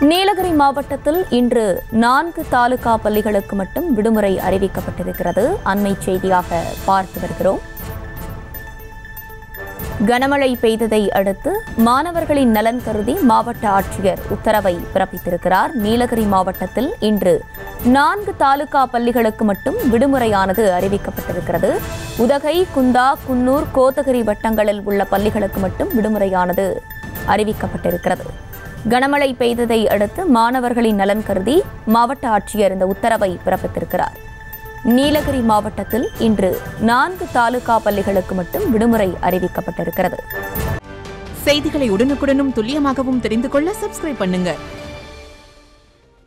நீலகிரி மாவட்டத்தில் இன்று நான்கு தாலுகா பள்ளிகளுக்கு மட்டும் விடுமுறை அறிவிக்கப்பட்டிருக்கிறது அண்மை செய்தியாக பார்த்து வருகிறோம் கனமழை பெய்ததை அடுத்து மாணவர்களின் நலன் கருதி மாவட்ட ஆட்சியர் உத்தரவை பிறப்பித்திருக்கிறார் நீலகிரி மாவட்டத்தில் இன்று நான்கு தாலுகா பள்ளிகளுக்கு மட்டும் விடுமுறையானது அறிவிக்கப்பட்டிருக்கிறது உதகை குந்தா குன்னூர் கோத்தகிரி வட்டங்களில் உள்ள பள்ளிகளுக்கு மட்டும் விடுமுறையானது அறிவிக்கப்பட்டிருக்கிறது கனமழை பெய்ததை அடுத்து மாணவர்களின் நலன் கருதி மாவட்ட ஆட்சியர் இந்த உத்தரவை பிறப்பித்திருக்கிறார் நீலகிரி மாவட்டத்தில் இன்று நான்கு தாலுகா பள்ளிகளுக்கு மட்டும் விடுமுறை அறிவிக்கப்பட்டிருக்கிறது செய்திகளை உடனுக்குடனும் துல்லியமாகவும் தெரிந்து கொள்ள சப்ஸ்கிரைப் பண்ணுங்க